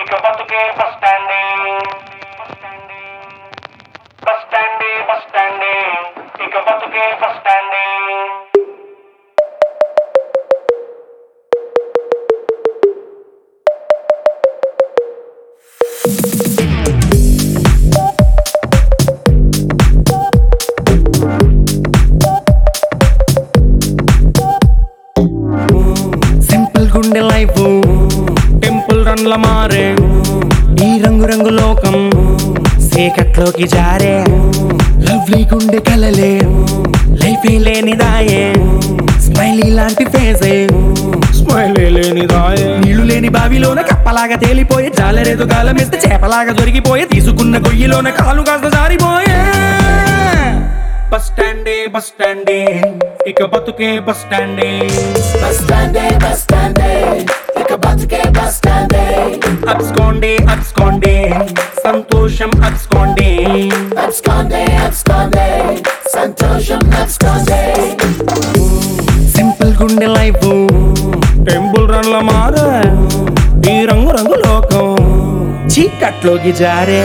ఇక బతుకే బస్ స్టాండే బస్ స్టాండే బస్ స్టాండే ఇక బతుకే బస్ స్టాండే సింపుల్ గుండె లైఫ్ టెంపుల్ రన్ల మారే ఈ రంగు రంగు లోకం సేకట్లోకి జారే లవ్లీ గుండె కలలే లైఫ్ లేనిదాయే స్మైలీ లాంటి ఫేసే స్మైలీ లేనిదాయే నీళ్లు లేని బావిలోన కప్పలాగా తేలిపోయే జాలరేదు గాలమేస్తే చేపలాగా దొరికిపోయే తీసుకున్న గొయ్యిలోన కాలు కాస్త జారిపోయే బస్ స్టాండే బస్ స్టాండే ఇక బతుకే బస్ స్టాండే Bus stande, bus stande, ఇక బతుకే బస్ స్టాండే అబ్స్కోండే అబ్స్కోండే సంతోషం అబ్స్కోండే అబ్స్కాండే అబ్స్కాండే సంతోషం అబ్స్కాండే సింపుల్ గుండె లైఫ్ టెంపుల్ రన్ల మారే ఈ రంగు రంగు లోకం చీకట్లోకి జారే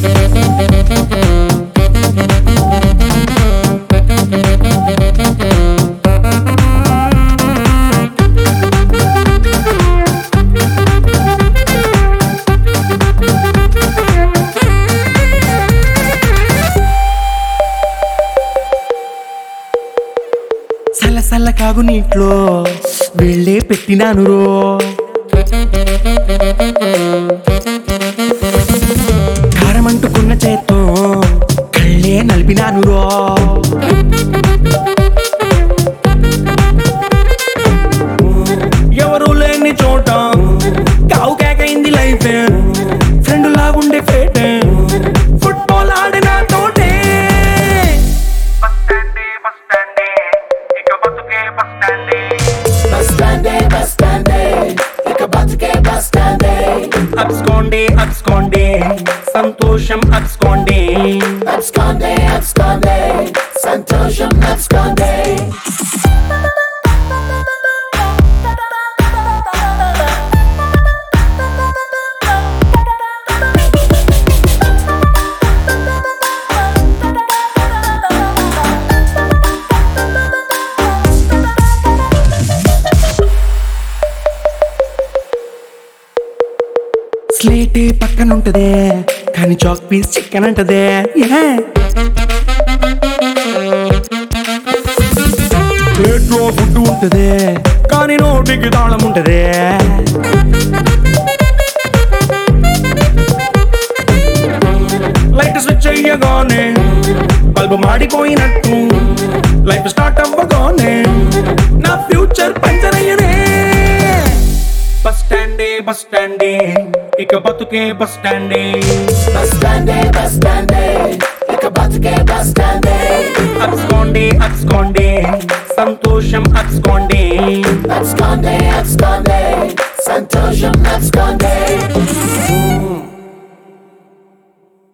సల్ల సల్ల కాగు నీట్లో వెళ్ళే పెట్టినాను రో కారం అంటుకున్న చేత్తో కళ్ళే నలిపినాను రో ఎవరు లేని చోట కావు కేకైంది లైఫ్ ఫ్రెండ్ లాగుండే ఫేట్ ఫుట్బాల్ ఆడిన తోటే బస్ స్టాండే బస్ స్టాండే ఇక బతుకే బస్ స్టాండే బస్ స్టాండే బస్ స్టాండే ఇక బతుకే బస్ స్టాండే అబ్స్కోండే అబ్స్కోండే సంతోషం అబ్స్కోండే అబ్స్కాండే అబ్స్కాండే సంతోషం అబ్స్కాండే స్లేటే పక్కన ఉంటదే కానీ చాక్ పీస్ చికెన్ అంటదే Yeah. ప్లేట్లో ఫుడ్ ఉంటదే కానీ నోటికి తాళం ఉంటదే లైట్ స్విచ్ అయ్యగానే బల్బు మాడిపోయినట్టు లైఫ్ స్టార్ట్ అవ్వగానే నా ఫ్యూచర్ పంచర్ అయ్యనే బస్ స్టాండే బస్ స్టాండే ఇక బతుకే బస్ స్టాండే బస్ స్టాండే బస్ స్టాండే ఇక బతుకే బస్ స్టాండే అబ్స్కోండే అబ్స్కోండే సంతోషం అబ్స్కోండే అబ్స్కాండే అబ్స్కాండే సంతోషం అబ్స్కాండే